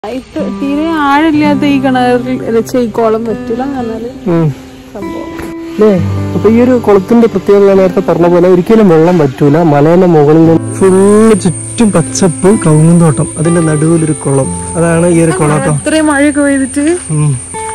ഇത് തീരെ ആഴില്ലാത്ത ഈ കിണറിൽ വെച്ച ഈ കുളം പറ്റില്ല എന്നാല് സംഭവം അല്ലേ അപ്പൊ ഈ ഒരു കുളത്തിന്റെ പ്രത്യേകത ഞാൻ നേരത്തെ പറഞ്ഞ പോലെ ഒരിക്കലും വെള്ളം പറ്റൂല മലേന്റെ മുകളിൽ നിന്ന് ഫുള്ള് ചുറ്റും പച്ചപ്പ് കവുങ്ങുന്തോട്ടം അതിന്റെ നടുവിലൊരു കുളം അതാണ് ഈ ഒരു കുളം കേട്ടോ ഇത്രയും മഴയൊക്കെ പെയ്തിട്ട് ഉം.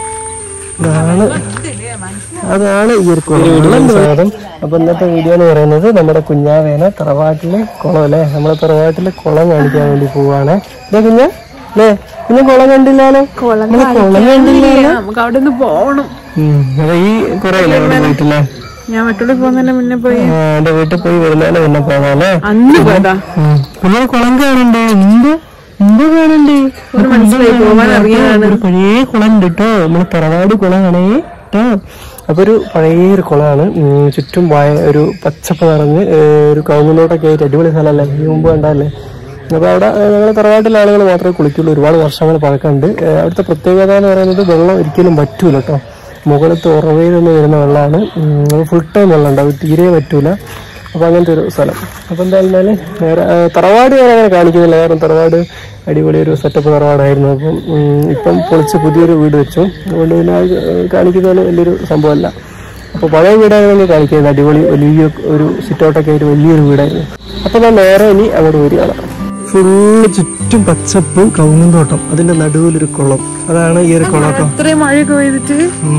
അതാണ് അതാണ് ഈ ഒരു കുളം സ്വാഗതം അപ്പൊ ഇന്നത്തെ വീഡിയോ എന്ന് പറയുന്നത് നമ്മുടെ കുഞ്ഞാവേന തറവാട്ടിലെ കുളം അല്ലേ നമ്മുടെ തറവാട്ടിലെ കുളം കാണിക്കാൻ വേണ്ടി പോവാണ് ഇതാ കുഞ്ഞ അല്ലേ കുഞ്ഞ കുളം കണ്ടില്ലാലോ നമ്മള് കുളം കണ്ടില്ല നമുക്ക് അവിടെ നിന്ന് പോകണം ഉം. അപ്പൊ ഈ കുറെ അവിടെ പോയിട്ടില്ലേ ഞാൻ മറ്റുള്ള പോകുന്നതിന്റെ മുന്നേ പോയി ആ, എന്റെ വീട്ടിൽ പോയി വരുന്നതിന് മുന്നേ പോകാല്ലേ അന്ന് പോയതാ പിന്നെ കുളം കാണണ്ടേ എന്ത് എന്ത് കാണണ്ടേ ഒരു മനസ്സിലായി പോവാൻ അറിയാനാണ് ഒരു പഴയ കുളം ഉണ്ട് കേട്ടോ നമ്മള് തറവാട് കുളമാണേ കേട്ടോ അപ്പൊ ഒരു പഴയ ഒരു കുളമാണ് ഉം, ചുറ്റും വായ ഒരു പച്ചപ്പ് നിറഞ്ഞ് ഏ, ഒരു കവുങ്ങുന്നോട്ടൊക്കെ ആയിട്ട് അടിപൊളി സ്ഥലമല്ലേ ഈ മുമ്പ് കണ്ടല്ലേ അപ്പൊ അവിടെ ഞങ്ങൾ തറവാട്ടിലെ ആളുകൾ മാത്രമേ കുളിക്കുള്ളൂ ഒരുപാട് വർഷങ്ങൾ പഴക്കമുണ്ട് ഏ, അവിടുത്തെ പ്രത്യേകത എന്ന് പറയുന്നത് വെള്ളം ഒരിക്കലും പറ്റൂല കേട്ടോ മുകളിലത്തെ ഉറവയിൽ നിന്ന് വരുന്ന വെള്ളമാണ് ഫുൾ ടൈം വെള്ളം ഉണ്ടാവും തീരെ പറ്റൂല അപ്പൊ അങ്ങനത്തെ ഒരു സ്ഥലം അപ്പൊ എന്തായാലും നേരെ ആ, തറവാട് ഞാൻ അങ്ങനെ കാണിക്കുന്നില്ല കാരണം തറവാട് അടിപൊളി ഒരു സെറ്റപ്പ് തറവാടായിരുന്നു അപ്പം ഉം, ഇപ്പം പൊളിച്ച് പുതിയൊരു വീട് വെച്ചു അതുകൊണ്ട് പിന്നെ അത് കാണിക്കുന്നതിന് വലിയൊരു സംഭവമല്ല അപ്പൊ പഴയ വീടായിരുന്നു കാണിക്കുന്നത് അടിപൊളി വലിയ ഒരു സിറ്റൗട്ടൊക്കെ ആയിട്ട് വലിയൊരു വീടായിരുന്നു അപ്പൊ ഞാൻ നേരെ ഇനി അങ്ങോട്ട് വരികയാണ് ഫുള്ള് ചുറ്റും പച്ചപ്പ് കവുങ്ങുന്തോട്ടം അതിന്റെ നടുവിലൊരു കുളം അതാണ് ഈ ഒരു കുളം കേട്ടോ ഇത്രയും മഴയൊക്കെ പെയ്തിട്ട് ഉം.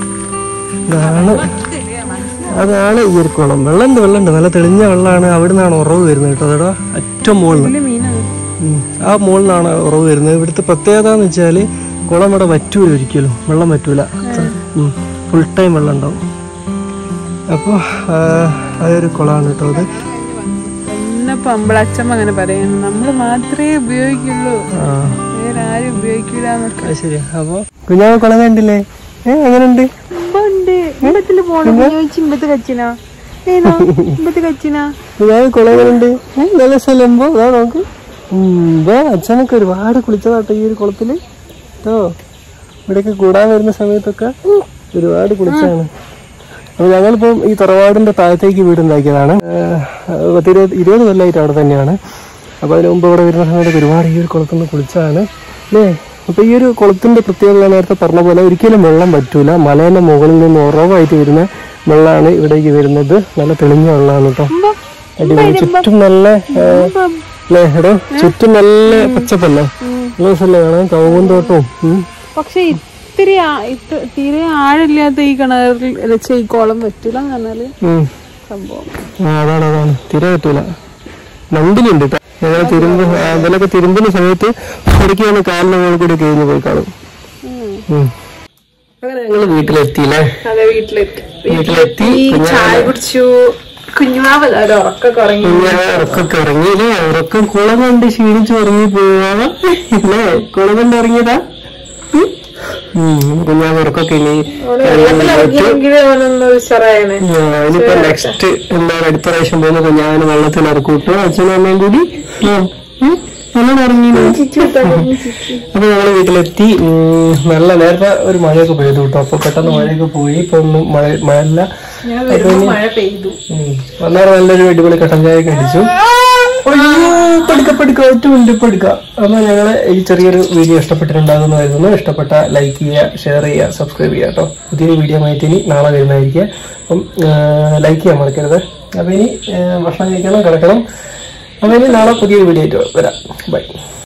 അതാണ് അതാണ് ഈ ഒരു കുളം വെള്ളമുണ്ട് വെള്ളമുണ്ട് നല്ല തെളിഞ്ഞ വെള്ളമാണ് അവിടെ നിന്നാണ് ഉറവ് വരുന്നത് കേട്ടോ അതോടെ ഏറ്റവും മുകളിൽ വലിയ മീനാണ് ഉം. ആ മുകളിൽ നിന്നാണ് ഉറവ് വരുന്നത് ഇവിടുത്തെ പ്രത്യേകത എന്ന് വെച്ചാൽ കുളം ഇവിടെ വറ്റൂല ഒരിക്കലും വെള്ളം വറ്റൂല ഫുൾ ടൈം വെള്ളം ഉണ്ടാവും അപ്പോൾ അതൊരു കുളമാണ് കേട്ടോ അത് എന്നപ്പോ അമ്പളച്ചമ്മ അങ്ങനെ പറയുന്നു നമ്മള് മാത്രമേ ഉപയോഗിക്കുള്ളൂ ആ വേറെ ആരും ഉപയോഗിക്കില്ല എന്നൊക്കെ അത് ശരിയാ അപ്പോൾ കുഞ്ഞാവ് കുളം കണ്ടില്ലേ ഏ എങ്ങനെയുണ്ട് ഇമ്പണ്ട് ഇമ്പത്തില് പോണം ചോദിച്ചു ഇമ്പത്ത് കച്ചിനാ ഏനോ ഇമ്പത്ത് കച്ചിനാ കുഞ്ഞാവ് കുളം എങ്ങനെയുണ്ട് ഏ, നല്ല സ്ഥലമ്പോ അതാ നോക്ക് ഇതാ അച്ഛനൊക്കെ ഒരുപാട് കുളിച്ചതാട്ടോ ഈ ഒരു കുളത്തില് കേട്ടോ ഇവിടെയൊക്കെ കൂടാൻ വരുന്ന സമയത്തൊക്കെ ഒരുപാട് കുളിച്ചാണ് അപ്പൊ ഞങ്ങളിപ്പം ഈ തറവാടിന്റെ താഴത്തേക്ക് വീട് ഉണ്ടാക്കിയതാണ് ഏഹ് പത്തിരുപത് ഇരുപത് കൊല്ലമായിട്ട് അവിടെ തന്നെയാണ് അപ്പൊ അതിന് മുമ്പ് ഇവിടെ വരുന്ന സമയത്ത് ഒരുപാട് ഈ ഒരു കുളത്തിൽ നിന്ന് കുളിച്ചാണ് അല്ലേ അപ്പൊ ഈ ഒരു കുളത്തിന്റെ പ്രത്യേകത ഞാൻ നേരത്തെ പറഞ്ഞ പോലെ ഒരിക്കലും വെള്ളം പറ്റൂല മലേന്റെ മുകളിൽ നിന്ന് ഉറവായിട്ട് വരുന്ന വെള്ളമാണ് ഇവിടേക്ക് വരുന്നത് നല്ല തെളിഞ്ഞ വെള്ളമാണ് കേട്ടോ അടിപൊളി ചുറ്റും നല്ല ഏഹ്, അല്ലേ എടോ ചുറ്റും നല്ല പച്ചപ്പല്ലേ നല്ല സ്ഥലം കാണാൻ കവുന്തോട്ടവും ഉം. പക്ഷെ ഇത്തിരി ആ- ഇത് തീരെ ആഴില്ലാത്ത ഈ കിണറിൽ വെച്ച ഈ കുളം പറ്റില്ല എന്നാല് ഉം. സംഭവം ആ അതാണ് അതാണ് തിര പറ്റൂല മണ്ടിലുണ്ട് കേട്ടോ ഞങ്ങൾ തിരുമ്പ് ആ, ഇതിലൊക്കെ തിരുമ്പുന്ന സമയത്ത് ഇടയ്ക്ക് വന്ന് കാലിന്റെ മുകളിൽ കൂടി കഴിഞ്ഞ് പോയി കാണും ഉം. അങ്ങനെ ഞങ്ങൾ വീട്ടിലെത്തിയില്ലേ അതെ വീട്ടിലെത്തി വീട്ടിലെത്തി ചായ കുടിച്ചു കുഞ്ഞുമാവല്ല ഒരു ഉറക്കൊക്കെ ഉറങ്ങി കുഞ്ഞാ ഉറക്കൊക്കെ ഇറങ്ങിയില്ലേ ഉറക്കം കുളം കണ്ട് ക്ഷീണിച്ച് ഉറങ്ങി പോവാ ഇല്ലേ കുളം കണ്ട് ഇറങ്ങിയതാ കുഞ്ഞാവ് ഉറക്കൊക്കെ ഇനി വെള്ളത്തിലിറങ്ങിയെങ്കിലും അവനൊന്ന് ഉഷാറായാണ് ആ, ഇനിയിപ്പോ നെക്സ്റ്റ് എന്താണ് അടുത്ത പ്രാവശ്യം പോകുന്ന കുഞ്ഞാവിന് വെള്ളത്തിൽ ഇറക്കൂട്ടോ അച്ഛനും അമ്മയും കൂടി ആ, ഉം, നല്ലോണം ഇറങ്ങി അപ്പൊ ഞങ്ങള് വീട്ടിലെത്തി ഉം, നല്ല നേരത്തെ ഒരു മഴയൊക്കെ പെയ്തു കേട്ടോ അപ്പൊ പെട്ടെന്ന് മഴയൊക്കെ പോയി ഇപ്പൊ ഒന്നും മഴ മഴയില്ല ഞാൻ വരുമ്പോ മഴ പെയ്തു ഉം, അന്നേരം നല്ലൊരു അടിപൊളി കട്ടൻ ചായ അടിച്ചു അയ്യോ, പടുക്ക പടുക്ക ഒറ്റ മിനിറ്റ് പടുക്ക അപ്പൊ ഞങ്ങള് ഈ ചെറിയൊരു വീഡിയോ ഇഷ്ടപ്പെട്ടിട്ടുണ്ടാകുന്ന കരുതുന്നു ഇഷ്ടപ്പെട്ട ലൈക്ക് ചെയ്യുക ഷെയർ ചെയ്യുക സബ്സ്ക്രൈബ് ചെയ്യുക കേട്ടോ പുതിയൊരു വീഡിയോ ആയിട്ട് ഇനി നാളെ വരുന്നതായിരിക്കും അപ്പം ലൈക്ക് ചെയ്യാൻ മറക്കരുത് അപ്പൊ ഇനി ആ, ഭക്ഷണം കഴിക്കണം കിടക്കണം അപ്പൊ ഇനി നാളെ പുതിയൊരു വീഡിയോ ആയിട്ട് വരാം ബൈ